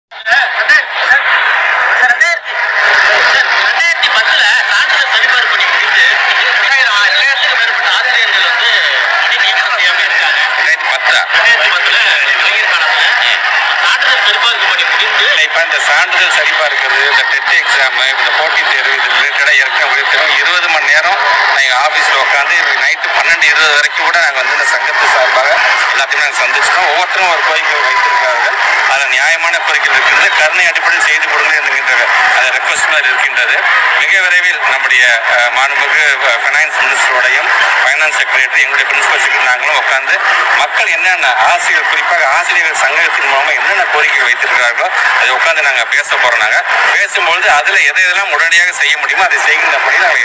ரெண்டாயிரத்தி பத்துல சான்றிதழ் சரிபார்ப்பு பணி முடிந்து இரண்டாயிரம் ஆயிரத்துக்கு மேற்பட்ட ஆசிரியர்கள் வந்து பணி நியமனம் செய்யாம இருக்காங்க ரெண்டாயிரத்தி பத்தா ரெண்டாயிரத்தி பத்துல இளைஞர் காலத்துல சான்றிதழ் சரிபார்ப்பு பணி முடிந்து இல்லை இப்போ இந்த சான்றிதழ் சரிபார்க்கிறது இந்த டெட் எக்ஸாமு இந்த போட்டித் தேர்வு இது ரிலேட்டடாக ஏற்கனவே தெரியும் இருபது மணி நேரம் நாங்கள் ஆஃபீஸில் உட்காந்து நைட்டு பன்னெண்டு இருபது வரைக்கும் கூட நாங்கள் வந்து இந்த சங்கத்து சார்பாக எல்லாத்தையுமே நாங்கள் சந்திச்சிட்டோம் ஒவ்வொருத்தரும் ஒரு கோரிக்கை வைத்திருக்கிறார்கள் அதில் நியாயமான கோரிக்கைகள் இருக்கின்றது கருணை அடிப்படையில் செய்து கொடுங்க என்கின்ற அந்த ரெக்வஸ்ட் மாதிரி இருக்கின்றது மிக விரைவில் நம்முடைய அஹ், மாண்புமிகு ஃபைனான்ஸ் மினிஸ்டரோடையும் ஃபைனான்ஸ் செக்ரட்டரி எங்களுடைய பிரின்சிபல் செக்ரட்டரி நாங்களும் உட்காந்து மக்கள் என்னென்ன ஆசிரியர் குறிப்பாக ஆசிரியர்கள் சங்கத்தின் மூலமாக என்னென்ன கோரிக்கைகள் வைத்திருக்கிறார்களோ அதை உட்காந்து நாங்கள் பேச போகிறோம் நாங்கள் பேசும்பொழுது அதில் எதை எதெல்லாம் உடனடியாக செய்ய முடியுமோ அதை செய்கின்றபடி நாங்கள்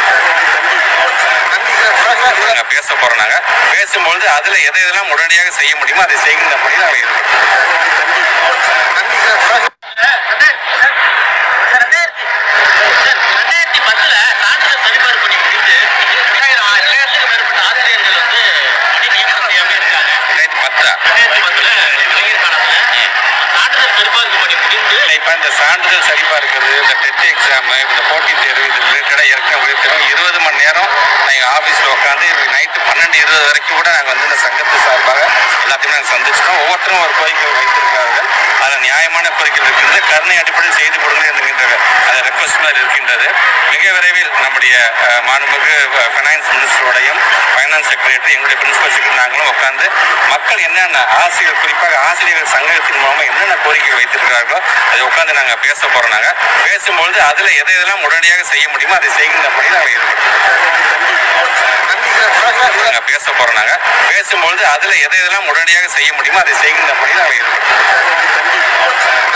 ஈடுபடுறோம் நாங்கள் பேச போகிறோம் நாங்கள் பேசும்பொழுது அதில் எதை எதெல்லாம் உடனடியாக செய்ய முடியுமோ அதை செய்கின்றபடி நாங்கள் ஈடுபடுறோம் ரெண்டாயிரத்தி பத்துல சான்றிதழ் சரிபார்ப்பு பணி முடிந்து இரண்டாயிரம் ஆயிரத்துக்கு மேற்பட்ட ஆசிரியர்கள் வந்து பணி நியமனம் செய்யாம இருக்காங்க ரெண்டாயிரத்தி பத்தா ரெண்டாயிரத்தி பத்துல இளைஞர் காலத்துல சான்றிதழ் சரிபார்ப்பு பணி முடிந்து இல்லை இப்போ இந்த சான்றிதழ் சரிபார்க்கிறது இந்த டெட் எக்ஸாமு இந்த போட்டித் தேர்வு இது ரிலேட்டடாக ஏற்கனவே தெரியும் இருபது மணி நேரம் நாங்கள் ஆஃபீஸில் உட்காந்து நைட்டு பன்னெண்டு இருபது வரைக்கும் கூட நாங்கள் வந்து இந்த சங்கத்து சார்பாக எல்லாத்தையுமே நாங்கள் சந்திச்சிட்டோம் ஒவ்வொருத்தரும் ஒரு கோரிக்கை வைத்திருக்கிறார்கள் அதில் நியாயமான கோரிக்கைகள் இருக்கின்றது கருணை அடிப்படையில் செய்து கொடுங்க என்கின்ற அந்த ரெக்வஸ்ட் மாதிரி இருக்கின்றது மிக விரைவில் நம்முடைய அஹ், மாண்புமிகு ஃபைனான்ஸ் மினிஸ்டரோடையும் ஃபைனான்ஸ் செக்ரட்டரி எங்களுடைய பிரின்சிபல் செக்ரட்டரி நாங்களும் உட்காந்து மக்கள் என்னென்ன ஆசிரியர் குறிப்பாக ஆசிரியர்கள் சங்கத்தின் மூலமாக என்னென்ன கோரிக்கைகள் வைத்திருக்கிறார்களோ அதை உட்காந்து நாங்கள் பேச போகிறோம் நாங்கள் பேசும்பொழுது அதில் எதை எதெல்லாம் உடனடியாக செய்ய முடியுமோ அதை செய்கின்றபடி நாங்கள் ஈடுபடுறோம் நாங்கள் பேச போகிறோம் நாங்கள் பேசும்பொழுது அதில் எதை எதெல்லாம் உடனடியாக செய்ய முடியுமோ அதை செய்கின்றபடி நாங்கள் ஈடுபடுறோம்